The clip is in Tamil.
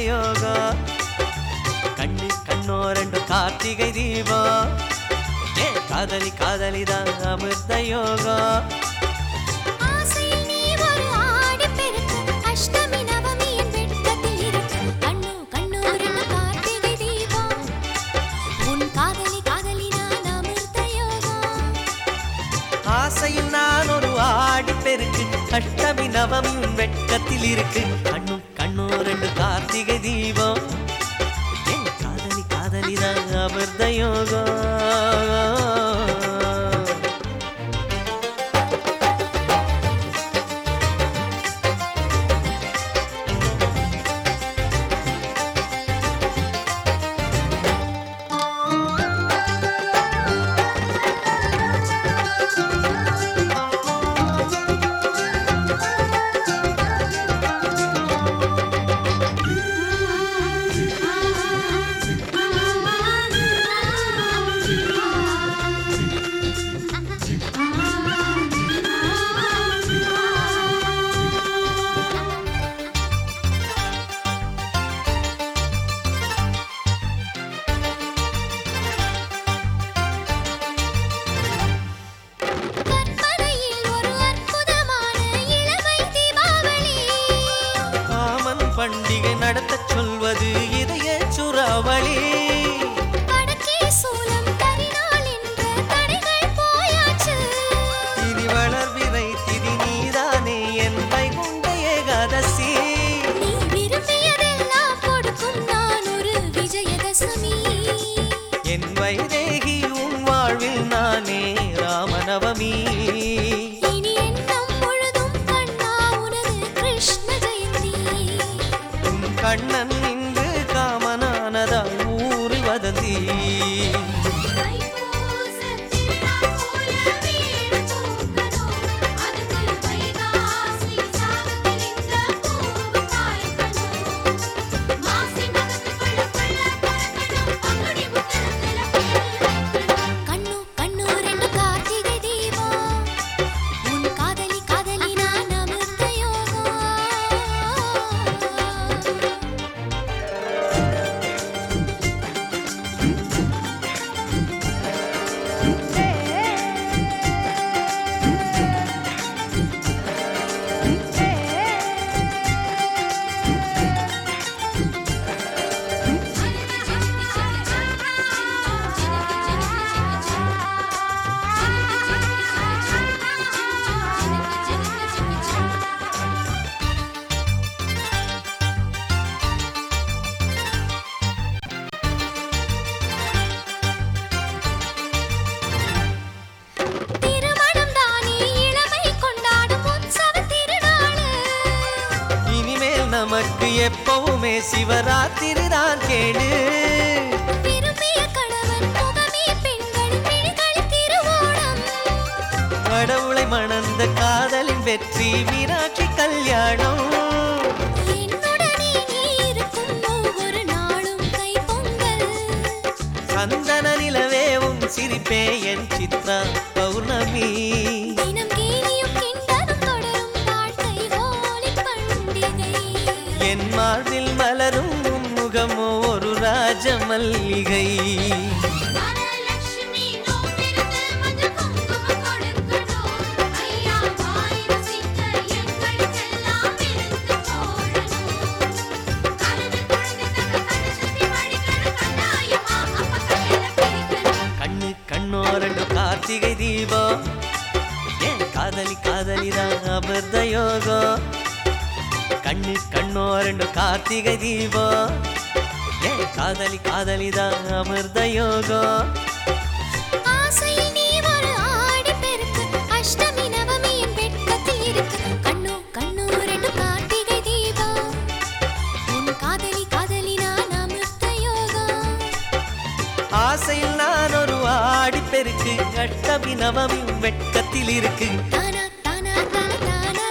யோகம் கண்ணு கண்ணோ ரெண்டு கார்த்திகை தீபம் ஏ காதலி காதலிதான் அமிர்த யோகம் ஆசையில் நீ ஒரு ஆடிப்பெருக்கு அஷ்டமி நவமியின் வெட்கத்தில் இருக்கு கண்ணு கண்ணு ரெண்டு கார்த்திகை தீபம் உன் காதலி காதலி நான் அமிர்த யோகம் ஆசையில் நான் ஒரு ஆடி பெருக்கு அஷ்டமி நவமி உன் வெட்கத்தில் இருக்கு கண்ணு கண்ணு ரெண்டு கார்த்திகை தீபம் என் காதலி காதலிதான் அமிர்த யோகம் கற்பனையில் ஒரு அற்புதமான இளமை தீபாவளி காமன் பண்டிகை நடத்தச் சொல்வது இதய சுறாவளி வடக்கே சூலம் தரிநாள் என்ற தடைகள் போயாச்சு இனி வளர்விரை திதி நீதானே என் வைகுண்ட ஏகாதசி நீ விரும்பியதெல்லாம் கொடுக்கும் நான் ஒரு விஜயதசமி என் வைதேகி உன் வாழ்வில் நானே ராமநவமி இனி எண்ணம் முழுதும் கண்ணா உனது கிருஷ்ண ஜெயந்தி உன் கண்ணன் இன்று காமனானதா ஊரு வதந்தி கண்ணு கண்ணு ரெண்டு கார்த்திகை தீபம் உன் காதலி காதலி நான் அமிர்த யோகம் திருமணம் தானே இளமை கொண்டாடும் உற்சவ திருநாள் இனிமேல் நமக்கு எப்பவுமே சிவராத்திரி தான் கேடு விரும்பிய கணவன் முகமே பெண்களின் விழிகளில் திருவோணம் கடவுளை மணந்த காதலின் வெற்றி மீனாட்சி கல்யாணம் என்னுடனே நீ இருக்கும் ஒவ்வொரு நாளும் தைப்பொங்கல் சந்தன நிலவே உன் சிரிப்பே என் சித்ரா பௌர்ணமி தினம் கேலியும் கிண்டலும் தொடரும் வாழ்க்கை ஹோலி பண்டிகை என் மார்பில் மலரும் உன் முகமோ ஒரு ராஜ மல்லிகை வரலட்சுமி நோக்கிருந்து மஞ்சள் குங்குமம் கொடுக்கணும் ஐயா வாய் ருசிக்க எங்களுக்கெல்லாம் விருந்து போடணும் கருது குழந்தைகள் கண்ணு சுத்தி வழிகள் கண்ணாயமா அப்ப கையில பிடிக்கணும் கண்ணு கண்ணோ ரெண்டு கார்த்திகை தீபம் ஏன் காதலி காதலிதான் அமிர்த யோகம் கண்ணு கண்ணோ ரெண்டு கார்த்திகை தீபம் ஏன் காதலி காதலிதான் அமிர்த யோகம் ஆசையில் நீ ஒரு ஆடிப்பெருக்கு அஷ்டமி நவமியின் வெட்கத்தில் இருக்கு கண்ணு கண்ணு ரெண்டு கார்த்திகை தீபம் உன் காதலி காதலி நான் அமிர்த யோகம் ஆசையில் நான் ஒரு ஆடி பெருக்கு அஷ்டமி நவமி வெட்கத்தில் இருக்கு தானா தானா தானா தானா